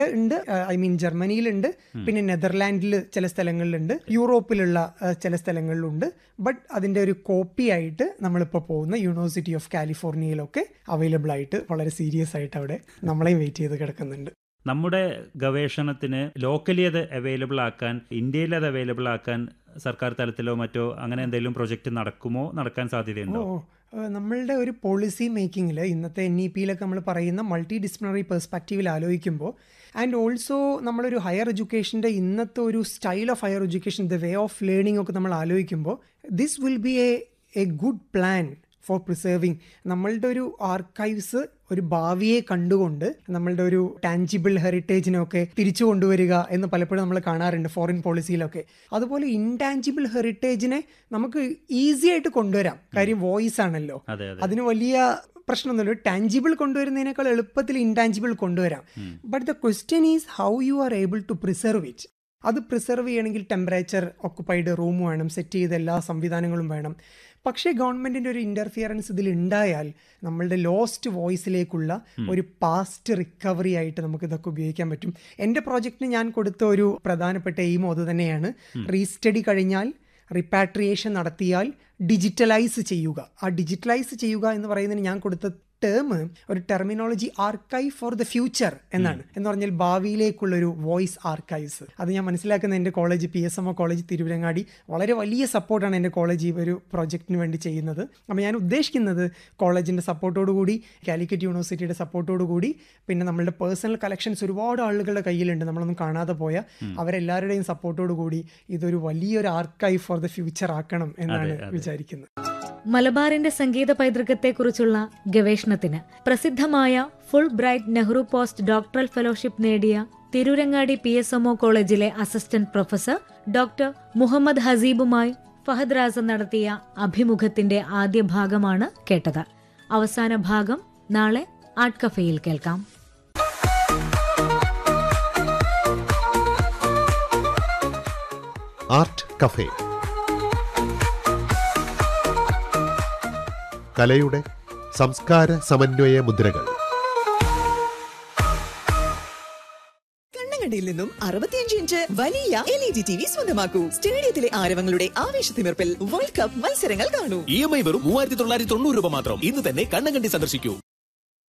ഉണ്ട് I mean ജർമ്മനിയിലുണ്ട് പിന്നെ നെതർലാൻഡിൽ ചില സ്ഥലങ്ങളിലുണ്ട് യൂറോപ്പിലുള്ള ആ, ചില സ്ഥലങ്ങളിലുണ്ട് ബട്ട് അതിന്റെ ഒരു കോപ്പി ആയിട്ട് നമ്മളിപ്പോൾ പോകുന്ന യൂണിവേഴ്സിറ്റി ഓഫ് കാലിഫോർണിയയിലൊക്കെ അവൈലബിൾ ആയിട്ട് വളരെ സീരിയസ് ആയിട്ട് അവിടെ നമ്മളെയും വെയിറ്റ് ചെയ്ത് കിടക്കുന്നുണ്ട് നമ്മുടെ ഗവേഷണത്തിന് ലോക്കലി അത് അവൈലബിൾ ആക്കാൻ ഇന്ത്യയിൽ അത് അവൈലബിൾ ആക്കാൻ സർക്കാർ തലത്തിലോ മറ്റോ അങ്ങനെ എന്തെങ്കിലും പ്രൊജക്റ്റ് നടക്കുമോ നടക്കാൻ സാധ്യതയുണ്ടോ ഓ ഏഹ് നമ്മളുടെ ഒരു പോളിസി മേക്കിങ്ങിൽ ഇന്നത്തെ എൻ ഇ പിയിലൊക്കെ നമ്മൾ പറയുന്ന മൾട്ടി ഡിസിപ്ലിനറി പെർസ്പെക്റ്റീവിൽ ആലോചിക്കുമ്പോൾ ആൻഡ് ഓൾസോ നമ്മളൊരു ഹയർ എഡ്യൂക്കേഷൻ്റെ ഇന്നത്തെ ഒരു style of higher education the way of learning ഒക്കെ നമ്മൾ ആലോചിക്കുമ്പോൾ this will be a a good plan for preserving നമ്മളുടെ ഒരു ആർക്കൈവ്സ് ഒരു ഭാവിയെ കണ്ടുകൊണ്ട് നമ്മളുടെ ഒരു ടാഞ്ചിബിൾ ഹെറിറ്റേജിനൊക്കെ തിരിച്ചു കൊണ്ടുവരിക എന്ന് പലപ്പോഴും നമ്മൾ കാണാറുണ്ട് ഫോറിൻ പോളിസിയിലൊക്കെ അതുപോലെ ഇൻടാഞ്ചിബിൾ ഹെറിറ്റേജിനെ നമുക്ക് ഈസി ആയിട്ട് കൊണ്ടുവരാം കാര്യം വോയിസ് ആണല്ലോ അതെ അതെ അതിന് വലിയ പ്രശ്നമൊന്നുമില്ല ടാഞ്ചിബിൾ കൊണ്ടുവരുന്നതിനേക്കാൾ എളുപ്പത്തിൽ ഇൻടാഞ്ചിബിൾ കൊണ്ടുവരാം but the question is how you are able to preserve it അത് പ്രിസർവ് ചെയ്യണമെങ്കിൽ ടെമ്പറേച്ചർ ഒക്കുപ്പൈഡ് റൂം വേണം സെറ്റ് ചെയ്ത എല്ലാ സംവിധാനങ്ങളും വേണം പക്ഷേ ഗവൺമെന്റിന്റെ ഒരു ഇന്റർഫിയറൻസ് ഇതിൽ ഉണ്ടായാൽ നമ്മളുടെ ലോസ്റ്റ് വോയിസിലേക്കുള്ള ഒരു പാസ്റ്റ് റിക്കവറി ആയിട്ട് നമുക്ക് ഇതൊക്കെ ഉപയോഗിക്കാൻ പറ്റും എൻ്റെ പ്രോജക്റ്റിന് ഞാൻ കൊടുത്ത ഒരു പ്രധാനപ്പെട്ട എയിമും അത് തന്നെയാണ് റീസ്റ്റഡി കഴിഞ്ഞാൽ റിപ്പാട്രിയേഷൻ നടത്തിയാൽ ഡിജിറ്റലൈസ് ചെയ്യുക ആ ഡിജിറ്റലൈസ് ചെയ്യുക എന്ന് പറയുന്നതിന് ഞാൻ കൊടുത്ത ടേം ഒരു terminology archive for the future എന്നാണ് എന്ന് പറഞ്ഞാൽ ഭാവിയിലേക്കുള്ള ഒരു വോയിസ് ആർക്കൈവ്സ് അത് ഞാൻ മനസ്സിലാക്കുന്ന എൻ്റെ college P S M O college Tirurangadi വളരെ വലിയ സപ്പോർട്ടാണ് എൻ്റെ കോളേജ് ഈ ഒരു പ്രോജക്റ്റിന് വേണ്ടി ചെയ്യുന്നത് അപ്പോൾ ഞാൻ ഉദ്ദേശിക്കുന്നത് കോളേജിൻ്റെ സപ്പോർട്ടോടു കൂടി കാലിക്കറ്റ് യൂണിവേഴ്സിറ്റിയുടെ സപ്പോർട്ടോടു കൂടി പിന്നെ നമ്മളുടെ പേഴ്സണൽ കളക്ഷൻസ് ഒരുപാട് ആളുകളുടെ കയ്യിലുണ്ട് നമ്മളൊന്നും കാണാതെ പോയ അവരെല്ലാവരുടെയും സപ്പോർട്ടോടു കൂടി ഇതൊരു വലിയൊരു ആർക്കൈവ് ഫോർ ദ ഫ്യൂച്ചർ ആക്കണം എന്നാണ് വിചാരിക്കുന്നത് മലബാറിന്റെ സംഗീത പൈതൃകത്തെക്കുറിച്ചുള്ള ഗവേഷണത്തിന് പ്രസിദ്ധമായ Fulbright Nehru post doctoral fellowship നേടിയ തിരൂരങ്ങാടി പി എസ് എംഒ കോളേജിലെ അസിസ്റ്റന്റ് പ്രൊഫസർ ഡോക്ടർ മുഹമ്മദ് ഹസീബുമായി ഫഹദ് റാസ നടത്തിയ അഭിമുഖത്തിന്റെ ആദ്യ ഭാഗമാണ് കേട്ടത് അവസാന ഭാഗം നാളെ ആർട്ട് കഫേയിൽ കേൾക്കാം ആർട്ട് കഫേ കലയുടെ സംസ്കാര സമന്വയ മുദ്രകൾ കണ്ണങ്കണ്ടിയിൽ നിന്നും അറുപത്തിയഞ്ച് ഇഞ്ച് വലിയ L E D T V സ്വന്തമാക്കൂ സ്റ്റേഡിയത്തിലെ ആരവങ്ങളുടെ ആവേശത്തിമിർപ്പിൽ വേൾഡ് കപ്പ് മത്സരങ്ങൾ കാണൂ ഇ എം ഐ വെറും മൂവായിരത്തി തൊള്ളായിരത്തി തൊണ്ണൂറ് രൂപ മാത്രം ഇന്ന് തന്നെ കണ്ണങ്കണ്ടി സന്ദർശിക്കൂ